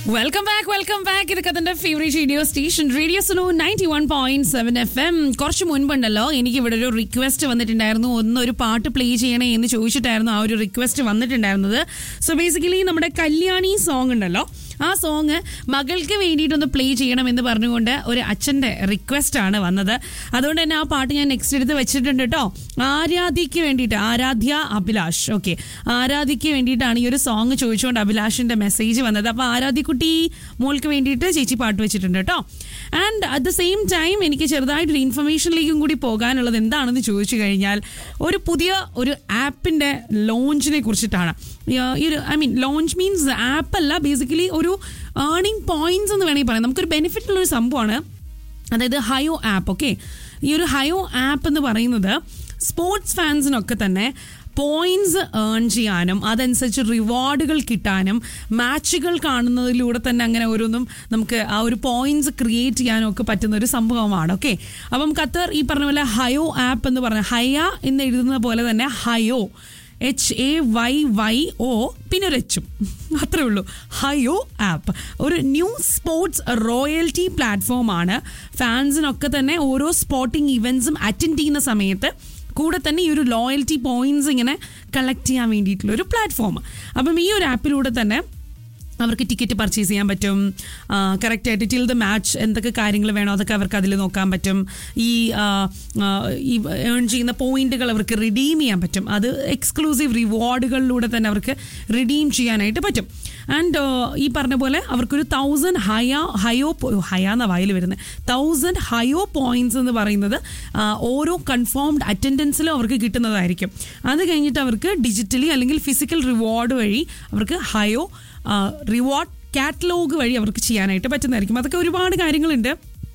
welcome back welcome back ഇതൊക്കെ തന്റെ favourite radio station radio Sunu ninety one point seven F M കുറച്ച് മുൻപുണ്ടല്ലോ എനിക്ക് ഇവിടെ ഒരു റിക്വസ്റ്റ് വന്നിട്ടുണ്ടായിരുന്നു ഒന്ന് ഒരു പാട്ട് പ്ലേ ചെയ്യണേ എന്ന് ചോദിച്ചിട്ടായിരുന്നു ആ ഒരു റിക്വസ്റ്റ് വന്നിട്ടുണ്ടായിരുന്നത് സോ ബേസിക്കലി നമ്മുടെ കല്യാണി സോങ് ഉണ്ടല്ലോ ആ സോങ് മകൾക്ക് വേണ്ടിയിട്ടൊന്ന് പ്ലേ ചെയ്യണം എന്ന് പറഞ്ഞുകൊണ്ട് ഒരു അച്ഛന്റെ റിക്വസ്റ്റ് ആണ് വന്നത് അതുകൊണ്ട് തന്നെ ആ പാട്ട് ഞാൻ നെക്സ്റ്റ് എടുത്ത് വെച്ചിട്ടുണ്ട് കേട്ടോ ആരാധ്യയ്ക്ക് വേണ്ടിയിട്ട് ആരാധ്യ അഭിലാഷ് ഓക്കെ ആരാധ്യയ്ക്ക് വേണ്ടിയിട്ടാണ് ഈ ഒരു സോങ് ചോദിച്ചുകൊണ്ട് അഭിലാഷിന്റെ മെസ്സേജ് വന്നത് അപ്പൊ ആരാധ്യക്കുട്ടി മോൾക്ക് വേണ്ടിയിട്ട് ചേച്ചി പാട്ട് വെച്ചിട്ടുണ്ട് കേട്ടോ and at the same time എനിക്ക് ചെറുതായിട്ടൊരു ഇൻഫർമേഷനിലേക്കും കൂടി പോകാനുള്ളത് എന്താണെന്ന് ചോദിച്ചു കഴിഞ്ഞാൽ ഒരു പുതിയ ഒരു ആപ്പിന്റെ ലോഞ്ചിനെ കുറിച്ചിട്ടാണ് ഈ ഒരു I mean launch means app അല്ല ബേസിക്കലി ഒരു ഏർണിംഗ് പോയിന്റ്സ് എന്ന് വേണമെങ്കിൽ പറയാം നമുക്കൊരു ബെനിഫിറ്റ് ഉള്ള ഒരു സംഭവമാണ് അതായത് ഹയോ ആപ്പ് ഓക്കെ ഈ ഒരു ഹയോ ആപ്പ് എന്ന് പറയുന്നത് സ്പോർട്സ് ഫാൻസിനൊക്കെ തന്നെ പോയിന്റ്സ് ഏൺ ചെയ്യാനും അതനുസരിച്ച് റിവാർഡുകൾ കിട്ടാനും മാച്ചുകൾ കാണുന്നതിലൂടെ തന്നെ അങ്ങനെ ഓരോന്നും നമുക്ക് ആ ഒരു പോയിന്റ്സ് ക്രിയേറ്റ് ചെയ്യാനും ഒക്കെ പറ്റുന്ന ഒരു സംഭവമാണ് ഓക്കെ അപ്പം ഖത്തർ ഈ പറഞ്ഞ പോലെ ഹയോ ആപ്പ് എന്ന് പറഞ്ഞ ഹയ എന്ന് എഴുതുന്ന പോലെ തന്നെ Hayyo H A Y Y O പിന്നെ ഒരു എച്ചും അത്രേ ഉള്ളൂ ഹയോ ആപ്പ് ഒരു ന്യൂ സ്പോർട്സ് റോയൽറ്റി പ്ലാറ്റ്ഫോമാണ് ഫാൻസിനൊക്കെ തന്നെ ഓരോ സ്പോർട്ടിംഗ് ഇവൻറ്റ്സും അറ്റൻഡ് ചെയ്യുന്ന സമയത്ത് കൂടെ തന്നെ ഈ ഒരു ലോയൽറ്റി പോയിന്റ്സ് ഇങ്ങനെ കളക്ട് ചെയ്യാൻ വേണ്ടിയിട്ടുള്ള ഒരു പ്ലാറ്റ്ഫോം അപ്പം ഈ ഒരു ആപ്പിലൂടെ തന്നെ അവർക്ക് ടിക്കറ്റ് പർച്ചേസ് ചെയ്യാൻ പറ്റും കറക്റ്റായിട്ട് ടിൽ ദ മാച്ച് എന്തൊക്കെ കാര്യങ്ങൾ വേണോ അതൊക്കെ അവർക്ക് അതിൽ നോക്കാൻ പറ്റും ഈ ആ, ആ, ഈ ഏൺ ചെയ്യുന്ന പോയിന്റുകൾ അവർക്ക് റിഡീം ചെയ്യാൻ പറ്റും അത് എക്സ്ക്ലൂസീവ് റിവാർഡുകളിലൂടെ തന്നെ അവർക്ക് റിഡീം ചെയ്യാനായിട്ട് പറ്റും ആൻഡ് ഈ പറഞ്ഞ പോലെ അവർക്കൊരു തൗസൻഡ് ഹയ ഹയോ ഹയ എന്ന വായിൽ വരുന്നത് തൗസൻഡ് ഹയോ പോയിന്റ്സ് എന്ന് പറയുന്നത് ആ, ഓരോ കൺഫേംഡ് അറ്റൻഡൻസിലും അവർക്ക് കിട്ടുന്നതായിരിക്കും അത് കഴിഞ്ഞിട്ട് അവർക്ക് ഡിജിറ്റലി അല്ലെങ്കിൽ ഫിസിക്കൽ റിവാർഡ് വഴി അവർക്ക് ഹയോ റിവാർഡ് കാറ്റലോഗ് വഴി അവർക്ക് ചെയ്യാനായിട്ട് പറ്റുന്നതായിരിക്കും അതൊക്കെ ഒരുപാട് കാര്യങ്ങളുണ്ട്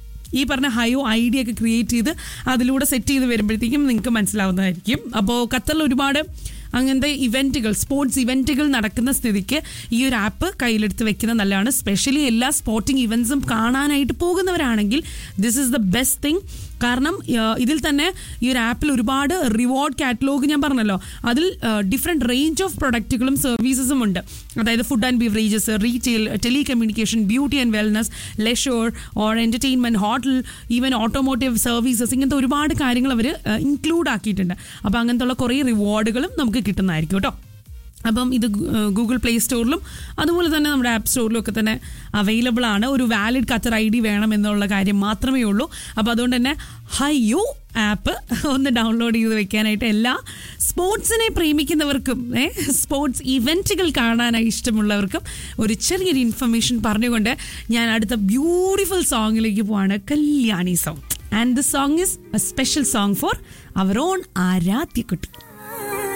ഈ പറഞ്ഞ ഹയോ ഐഡിയ ഒക്കെ ക്രിയേറ്റ് ചെയ്ത് അതിലൂടെ സെറ്റ് ചെയ്ത് വരുമ്പോഴത്തേക്കും നിങ്ങൾക്ക് മനസ്സിലാവുന്നതായിരിക്കും അപ്പോൾ ഖത്തറിൽ ഒരുപാട് അങ്ങനത്തെ ഇവൻറ്റുകൾ സ്പോർട്സ് ഇവൻറ്റുകൾ നടക്കുന്ന സ്ഥിതിക്ക് ഈ ഒരു ആപ്പ് കയ്യിലെടുത്ത് വെക്കുന്നത് നല്ലതാണ് സ്പെഷ്യലി എല്ലാ സ്പോർട്ടിംഗ് ഇവൻറ്റ്സും കാണാനായിട്ട് പോകുന്നവരാണെങ്കിൽ this is the best thing കാരണം ആ, ഇതിൽ തന്നെ ഈ ഒരു ആപ്പിൽ ഒരുപാട് റിവാർഡ് കാറ്റലോഗ് ഞാൻ പറഞ്ഞല്ലോ അതിൽ ഡിഫറെൻറ്റ് റേഞ്ച് ഓഫ് പ്രൊഡക്റ്റുകളും സർവീസസും ഉണ്ട് അതായത് food and beverages retail telecommunication beauty and wellness leisure or entertainment hotel even automotive services ഇങ്ങനത്തെ ഒരുപാട് കാര്യങ്ങൾ അവർ ഇൻക്ലൂഡ് ആക്കിയിട്ടുണ്ട് അപ്പോൾ അങ്ങനത്തെ ഉള്ള കുറേ റിവാർഡുകളും നമുക്ക് കിട്ടുന്നതായിരിക്കും കേട്ടോ അപ്പം ഇത് ഗൂഗിൾ പ്ലേ സ്റ്റോറിലും അതുപോലെ തന്നെ നമ്മുടെ ആപ്പ് സ്റ്റോറിലും ഒക്കെ തന്നെ അവൈലബിൾ ആണ് ഒരു വാലിഡ് ഖത്തർ ഐ ഡി വേണം എന്നുള്ള കാര്യം മാത്രമേ ഉള്ളൂ അപ്പോൾ അതുകൊണ്ട് തന്നെ ഹയ്യോ ആപ്പ് ഒന്ന് ഡൗൺലോഡ് ചെയ്ത് വെക്കാനായിട്ട് എല്ലാ സ്പോർട്സിനെ പ്രേമിക്കുന്നവർക്കും ഏ, സ്പോർട്സ് ഇവൻറ്റുകൾ കാണാനായി ഇഷ്ടമുള്ളവർക്കും ഒരു ചെറിയൊരു ഇൻഫർമേഷൻ പറഞ്ഞുകൊണ്ട് ഞാൻ അടുത്ത ബ്യൂട്ടിഫുൾ സോങ്ങിലേക്ക് പോവാണ് Kalyani song and the song is a special song for our own ആരാധ്യക്കുട്ടി